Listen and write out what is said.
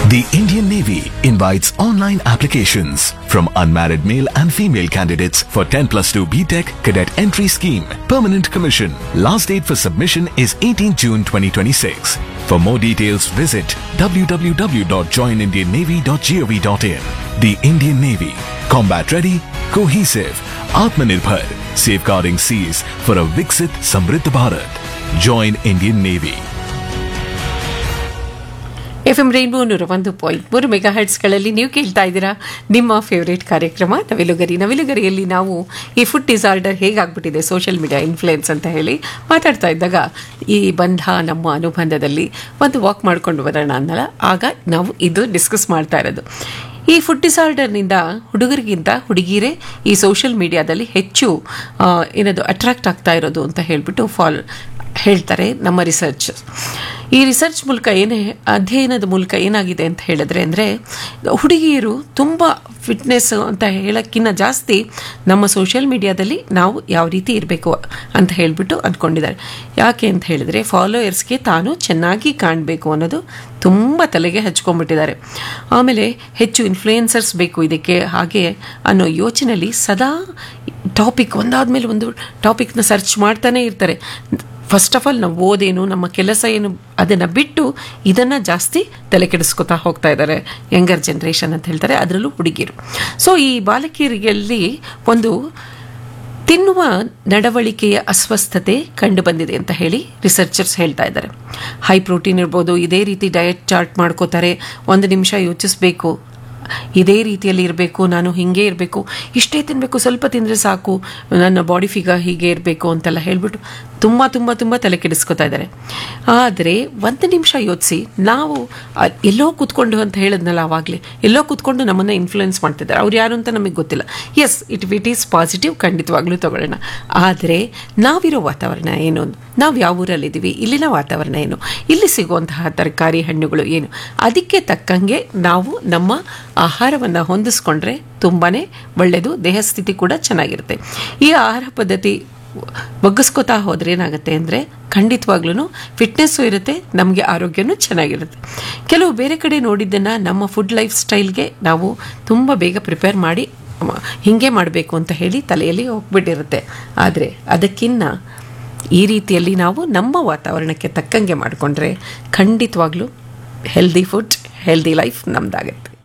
The Indian Navy invites online applications from unmarried male and female candidates for 10 plus 2 BTEC cadet entry scheme, permanent commission. Last date for submission is 18 June 2026. For more details, visit www.joinindiannavy.gov.in. The Indian Navy, combat ready, cohesive, Atmanirbhar, safeguarding seas for a Viksit Samriddh Bharat. Join Indian Navy. F M rainbow ನೂರ ಒಂದು point ಮೂರು mega ಹರ್ಟ್ಸ್ಗಳಲ್ಲಿ ನೀವು ಕೇಳ್ತಾ ಇದ್ದೀರಾ ನಿಮ್ಮ favourite ಕಾರ್ಯಕ್ರಮ ನವಿಲುಗರಿ ನವಿಲುಗರಿಯಲ್ಲಿ ನಾವು ಈ ಫುಡ್ ಡಿಸಾರ್ಡರ್ ಹೇಗಾಗ್ಬಿಟ್ಟಿದೆ ಸೋಷಿಯಲ್ ಮೀಡಿಯಾ ಇನ್ಫ್ಲುಯೆನ್ಸ್ ಅಂತ ಹೇಳಿ ಮಾತಾಡ್ತಾ ಇದ್ದಾಗ ಈ ಬಂಧ ನಮ್ಮ ಅನುಬಂಧದಲ್ಲಿ ಒಂದು ವಾಕ್ ಮಾಡ್ಕೊಂಡು ಬರೋಣ ಅನ್ನಲ್ಲ ಆಗ ನಾವು ಇದು ಡಿಸ್ಕಸ್ ಮಾಡ್ತಾ ಇರೋದು ಈ ಫುಡ್ ಡಿಸಾರ್ಡರ್ನಿಂದ ಹುಡುಗರಿಗಿಂತ ಹುಡುಗಿರೇ ಈ ಸೋಷಿಯಲ್ ಮೀಡಿಯಾದಲ್ಲಿ ಹೆಚ್ಚು ಆ, ಏನದು ಅಟ್ರಾಕ್ಟ್ ಆಗ್ತಾ ಇರೋದು ಅಂತ ಹೇಳ್ಬಿಟ್ಟು ಫಾಲ್ ಹೇಳ್ತಾರೆ ನಮ್ಮ ರಿಸರ್ಚ್ ಈ ರಿಸರ್ಚ್ ಮೂಲಕ ಏನೇ ಅಧ್ಯಯನದ ಮೂಲಕ ಏನಾಗಿದೆ ಅಂತ ಹೇಳಿದ್ರೆ ಅಂದರೆ ಹುಡುಗಿಯರು ತುಂಬ ಫಿಟ್ನೆಸ್ ಅಂತ ಹೇಳೋಕ್ಕಿಂತ ಜಾಸ್ತಿ ನಮ್ಮ ಸೋಷಿಯಲ್ ಮೀಡಿಯಾದಲ್ಲಿ ನಾವು ಯಾವ ರೀತಿ ಇರಬೇಕು ಅಂತ ಹೇಳಿಬಿಟ್ಟು ಅಂದ್ಕೊಂಡಿದ್ದಾರೆ ಯಾಕೆ ಅಂತ ಹೇಳಿದ್ರೆ ಫಾಲೋಯರ್ಸ್ಗೆ ತಾನು ಚೆನ್ನಾಗಿ ಕಾಣಬೇಕು ಅನ್ನೋದು ತುಂಬ ತಲೆಗೆ ಹಚ್ಕೊಂಡ್ಬಿಟ್ಟಿದ್ದಾರೆ ಆಮೇಲೆ ಹೆಚ್ಚು ಇನ್ಫ್ಲೂಯೆನ್ಸರ್ಸ್ ಬೇಕು ಇದಕ್ಕೆ ಹಾಗೆ ಅನ್ನೋ ಯೋಚನೆಯಲ್ಲಿ ಸದಾ ಟಾಪಿಕ್ ಒಂದಾದ್ಮೇಲೆ ಒಂದು ಟಾಪಿಕ್ನ ಸರ್ಚ್ ಮಾಡ್ತಾನೆ ಇರ್ತಾರೆ ಫಸ್ಟ್ ಆಫ್ ಆಲ್ ನಾವು ಓದೇನು ನಮ್ಮ ಕೆಲಸ ಏನು ಅದನ್ನು ಬಿಟ್ಟು ಇದನ್ನು ಜಾಸ್ತಿ ತಲೆ ಕೆಡಿಸ್ಕೊತಾ ಹೋಗ್ತಾ ಇದ್ದಾರೆ ಯಂಗರ್ ಜನ್ರೇಷನ್ ಅಂತ ಹೇಳ್ತಾರೆ ಅದರಲ್ಲೂ ಹುಡುಗಿರು ಸೊ ಈ ಬಾಲಕಿಯರಿಗೆಲ್ಲಿ ಒಂದು ತಿನ್ನುವ ನಡವಳಿಕೆಯ ಅಸ್ವಸ್ಥತೆ ಕಂಡುಬಂದಿದೆ ಅಂತ ಹೇಳಿ ರಿಸರ್ಚರ್ಸ್ ಹೇಳ್ತಾ ಇದ್ದಾರೆ ಹೈ ಪ್ರೋಟೀನ್ ಇರ್ಬೋದು ಇದೇ ರೀತಿ ಡಯಟ್ ಚಾರ್ಟ್ ಮಾಡ್ಕೋತಾರೆ ಒಂದು ನಿಮಿಷ ಯೋಚಿಸ್ಬೇಕು ಇದೇ ರೀತಿಯಲ್ಲಿ ಇರಬೇಕು ನಾನು ಹಿಂಗೆ ಇರಬೇಕು ಇಷ್ಟೇ ತಿನ್ನಬೇಕು ಸ್ವಲ್ಪ ತಿಂದರೆ ಸಾಕು ನನ್ನ ಬಾಡಿ ಫಿಗರ್ ಹೀಗೆ ಇರಬೇಕು ಅಂತೆಲ್ಲ ಹೇಳ್ಬಿಟ್ಟು ತುಂಬ ತುಂಬ ತುಂಬ ತಲೆ ಕೆಡಿಸ್ಕೊತಾ ಇದ್ದಾರೆ ಆದರೆ ಒಂದು ನಿಮಿಷ ಯೋಚಿಸಿ ನಾವು ಆ, ಎಲ್ಲೋ ಕೂತ್ಕೊಂಡು ಅಂತ ಹೇಳಿದ್ನಲ್ಲ ಆವಾಗಲೇ ಎಲ್ಲೋ ಕೂತ್ಕೊಂಡು ನಮ್ಮನ್ನು ಇನ್ಫ್ಲುಯೆನ್ಸ್ ಮಾಡ್ತಿದ್ದಾರೆ ಅವ್ರು ಯಾರು ಅಂತ ನಮಗೆ ಗೊತ್ತಿಲ್ಲ yes it it is positive ಖಂಡಿತವಾಗ್ಲೂ ತಗೊಳ್ಳೋಣ ಆದರೆ ನಾವಿರೋ ವಾತಾವರಣ ಏನು ನಾವು ಯಾವ ಊರಲ್ಲಿದ್ದೀವಿ ಇಲ್ಲಿನ ವಾತಾವರಣ ಏನು ಇಲ್ಲಿ ಸಿಗುವಂತಹ ತರಕಾರಿ ಹಣ್ಣುಗಳು ಏನು ಅದಕ್ಕೆ ತಕ್ಕಂಗೆ ನಾವು ನಮ್ಮ ಆಹಾರವನ್ನು ಹೊಂದಿಸ್ಕೊಂಡ್ರೆ ತುಂಬಾ ಒಳ್ಳೆಯದು ದೇಹ ಸ್ಥಿತಿ ಕೂಡ ಚೆನ್ನಾಗಿರುತ್ತೆ ಈ ಆಹಾರ ಪದ್ಧತಿ ಬಗ್ಗಿಸ್ಕೋತಾ ಹೋದ್ರೆ ಏನಾಗುತ್ತೆ ಅಂದರೆ ಖಂಡಿತವಾಗ್ಲೂ ಫಿಟ್ನೆಸ್ಸು ಇರುತ್ತೆ ನಮಗೆ ಆರೋಗ್ಯನೂ ಚೆನ್ನಾಗಿರುತ್ತೆ ಕೆಲವು ಬೇರೆ ಕಡೆ ನೋಡಿದ್ದನ್ನು ನಮ್ಮ ಫುಡ್ ಲೈಫ್ ಸ್ಟೈಲ್ಗೆ ನಾವು ತುಂಬ ಬೇಗ ಪ್ರಿಪೇರ್ ಮಾಡಿ ಮ- ಹೀಗೆ ಮಾಡಬೇಕು ಅಂತ ಹೇಳಿ ತಲೆಯಲ್ಲಿ ಹೋಗ್ಬಿಟ್ಟಿರುತ್ತೆ ಆದರೆ ಅದಕ್ಕಿನ್ನ ಈ ರೀತಿಯಲ್ಲಿ ನಾವು ನಮ್ಮ ವಾತಾವರಣಕ್ಕೆ ತಕ್ಕಂಗೆ ಮಾಡಿಕೊಂಡ್ರೆ ಖಂಡಿತವಾಗ್ಲೂ ಹೆಲ್ದಿ ಫುಡ್ ಹೆಲ್ದಿ ಲೈಫ್ ನಮ್ದಾಗುತ್ತೆ